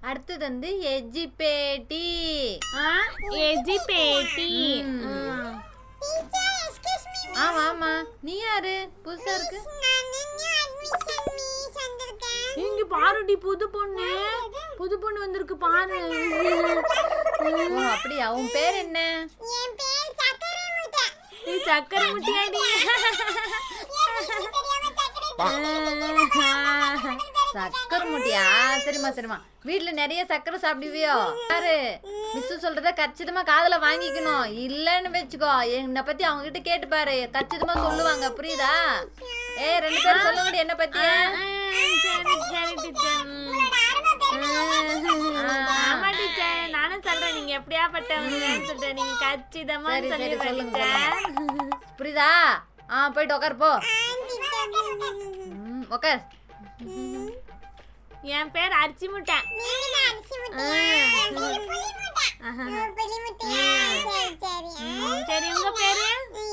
அடுத்தது வந்து எஜிபேட்டி எஜி பேட்டி ம். ஆமா ஆமா நீ யாரு புதுசா இருக்கு இங்க பாருடி புது பொண்ணு புது பொண்ணு வந்திருக்கு பாரு ஓ அப்படியா உன் பேர் என்ன நீ சக்கரை முட்டியாடி சக்கரை முட்டியா சரிம்மா சரிம்மா வீட்ல நிறைய சக்கரை சாப்பிடுவியோ யாரு மிஸ் சொல்றத கச்சிதமா காதுல வாங்கிக்கணும் இல்லன்னு வச்சுக்கோ என்னை பத்தி அவங்க கிட்ட கேட்டு பாரு கச்சிதமா சொல்லுவாங்க புரியுதா ஏய் ரெண்டு பேரும் சொல்லுங்கடி என்ன பத்தி சரி சரி டீச்சர் ஆமா டீச்சர் நானும் சொல்றேன் நீங்க எப்படியாப்பட்டவங்கன்னு சொல்றேன் நீங்க கச்சிதமா சரி, சரி, சொல்லி சொல்லுங்க, டீச்சர் புரியுதா ஆ போயிட்டு உட்கார் போ ம், உட்கார் என் பேர் அரிசி முட்டை ம், சரி உங்க பேரு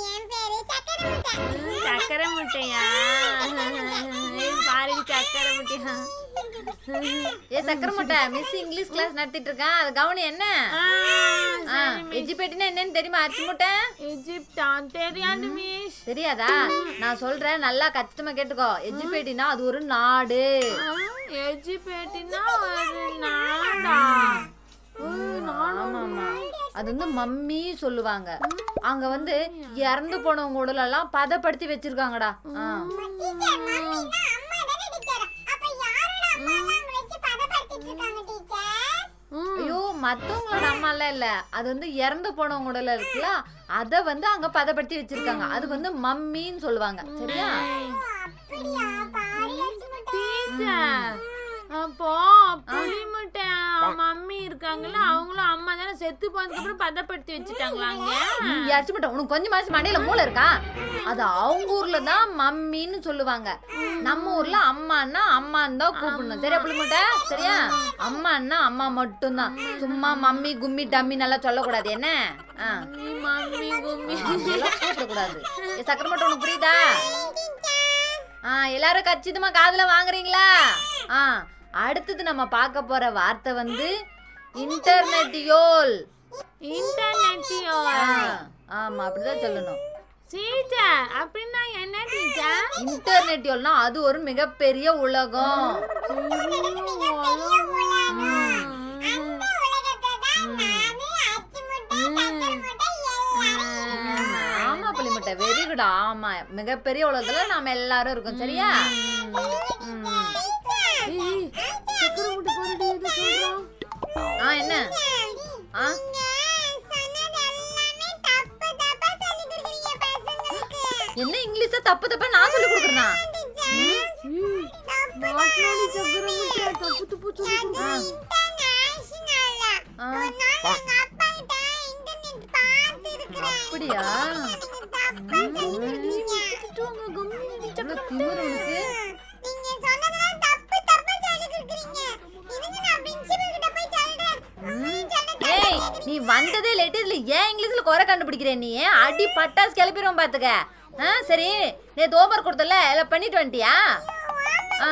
ம், சக்கரை முட்டையா ஏய், பாருடி சக்கரை முட்டையா ஏ சக்கரை முட்டை மிஸ் இங்கிலீஷ் கிளாஸ் நடத்திட்டு இருக்கான் அது கவனி என்ன ஆ, ஆ சரி மிஸ். எஜிபேட்டினா என்னன்னு தெரியுமா அரிசி முட்டை எஜிப்டா தெரியாது மிஸ் தெரியாதா நான் சொல்றேன் நல்லா கச்சிதமா கேட்டுக்கோ எஜிபேட்டினா அது ஒரு நாடு எஜிபேட்டினா ஒரு நாடா ஒரு நாடா ஆமா ஆமா அது வந்து மம்மி சொல்லுவாங்க அங்க வந்து இறந்து போனவங்க உடலெல்லாம் பதப்படுத்தி வச்சிருக்காங்கடா ஆ. ம். ஐயோ மத்தவங்களோட அம்மா எல்லாம் இல்ல அது வந்து இறந்து போனவங்க உடல இருக்குல்ல அத வந்து அங்க பதப்படுத்தி வச்சிருக்காங்க அது வந்து மம்மின்னு சொல்லுவாங்க சரியா டீச்சர் அப்போ புளி முட்டை மம்மி இருக்காங்கல்ல அவங்களும் அம்மா தானே செத்து போனதுக்கு அப்புறம் பதப்படுத்தி வச்சுட்டாங்களாங்க யாச்சும் மட்டும் உனக்கு கொஞ்சம் மாசம் மண்டையில மூளை இருக்கா அது அவங்க ஊர்ல தான் மம்மின்னு சொல்லுவாங்க நம்ம ஊர்ல அம்மான்னா அம்மான்னு தான் கூப்பிடணும் சரியா புளிமுட்டை சரியா அம்மான்னா அம்மா மட்டும்தான் சும்மா மம்மி கும்மி டம்மி நல்லா சொல்லக்கூடாது என்ன ஆ நீ மம்மி கும்மி அப்படியெல்லாம் கூப்பிடக்கூடாது ஏ, சக்கரை மட்டும் உனக்கு புரியுதா ஆ எல்லாரும் கச்சிதமா காதுல வாங்குறீங்களா ஆ அடுத்தது நம்ம பார்க்க போற வார்த்தை வந்து இன்டர்நெட்டியோல் இன்டர்நெட்டியோ ஆ, ஆமா அப்படிதான் சொல்லணும் டீச்சர் அப்படின்னா என்ன டீச்சர் இன்டர்நெட்டியோல்னா அது ஒரு மிகப்பெரிய உலகம் ஆமா புளிமுட்டை வெரி குட் ஆமா மிகப்பெரிய உலகத்துல நாம எல்லாரும் இருக்கோம் சரியா ம். சக்கரை முட்டை போடுடி எது சொல்றான் ஆ என்ன ஆ என்ன இங்கிலீஷ தப்பு தப்பா நான் சொல்லி கொடுக்குறேனா மாட்டுனாடி சக்கரை முட்டை தப்பு தப்பு சொல்லி கொடுக்குறான் ஆ, அப்படியா இவ்வளவு திமிரு உனக்கு ம். ஏய் நீ வந்ததே லேட்டு இதுல ஏன் இங்கிலீஷ்ல குறை கண்டுபிடிக்கிற நீ அடி பட்டாசு கிளப்பிடுவோம் பாத்துக்க ஆ சரி நேத்து ஹோம்ஒர்க் கொடுத்தல எல்லாம் பண்ணிட்டு வந்துட்டியா ஆ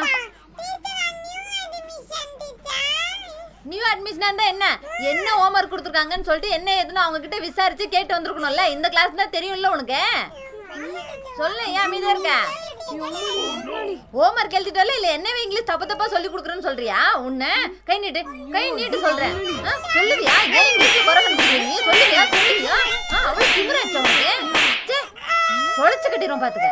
நியூ அட்மிஷனா இருந்தா என்ன என்ன ஹோம்ஒர்க் கொடுத்துருக்காங்கன்னு சொல்லிட்டு என்ன ஏதுன்னு அவங்க கிட்ட விசாரிச்சு கேட்டு வந்திருக்கணும்ல இந்த கிளாஸ் தான் தெரியும்ல உனக்கு சொல்லு ஏன் அமைதியா இருக்க ஹோம்ஒர்க் எழுதிட்டால இல்ல என்னவே இங்கிலீஷ் தப்பு தப்பா சொல்லி கொடுக்குறேன்னு சொல்றியா உன்னை கை நீட்டு கை நீட்டு சொல்றேன் ஆ, சொல்லுவியா ஏன் இங்கிலீஷ்ல குறை கண்டுபிடிக்கிற நீ சொல்லுவியா சொல்லுவியா ஆ, அவ்வளவு திமிராச்சா உனக்கு ச்சே, தொலைச்சு கட்டிடும் பாத்துக்க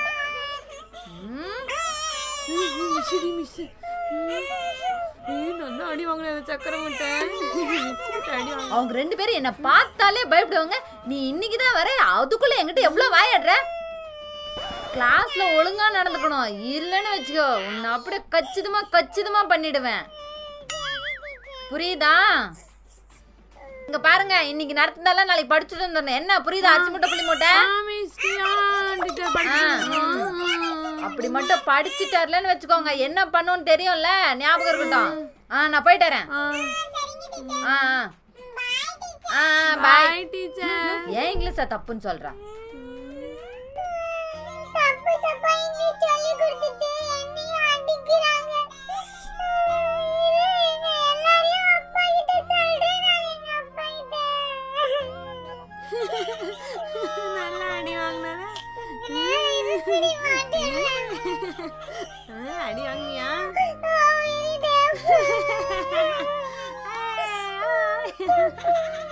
ம், மிஸ்டி மிஸ் ஏய் நல்லா அடி வாங்கின சக்கரை முட்டை மிஸ் அடி வாங்க அவங்க ரெண்டு பேரும் என்ன பார்த்தாலே பயப்படுவாங்க நீ இன்னைக்கு தான் வர அதுக்குள்ள என்கிட்ட எவ்வளவு வாயாடுற கிளாஸ்ல ஒழுங்கா நடந்துக்கணும் இல்லைன்னு வச்சுக்கோ உன்னை அப்படியே கச்சிதமா கச்சிதமா பண்ணிடுவேன் புரியுதா இங்க பாருங்க இன்னைக்கு நடத்தினால நாளைக்கு படிச்சுட்டு வந்துடணும் என்ன புரியுதா அரிசி மூட்டை புளி மூட்டை டீச்சர் படிக்கிறேன் அப்படி மட்டும் படிச்சுட்டார்லன்னு வச்சுக்கோங்க என்ன பண்ணுன்னு தெரியும்ல ஞாபகம் இருக்கட்டும் ஆ நான் போயிட்டு வரேன் ஆ ஆ ஆ பாய் பாய் டீச்சர் ஏன் இங்கிலீஷா தப்புன்னு சொல்றா தப்பு தப்பா இங்கிலீஷ் சொல்லி கொடுத்துட்டு என்னையும் அடிக்கிறாங்க எல்லா அடி வாங்கினியா அவன்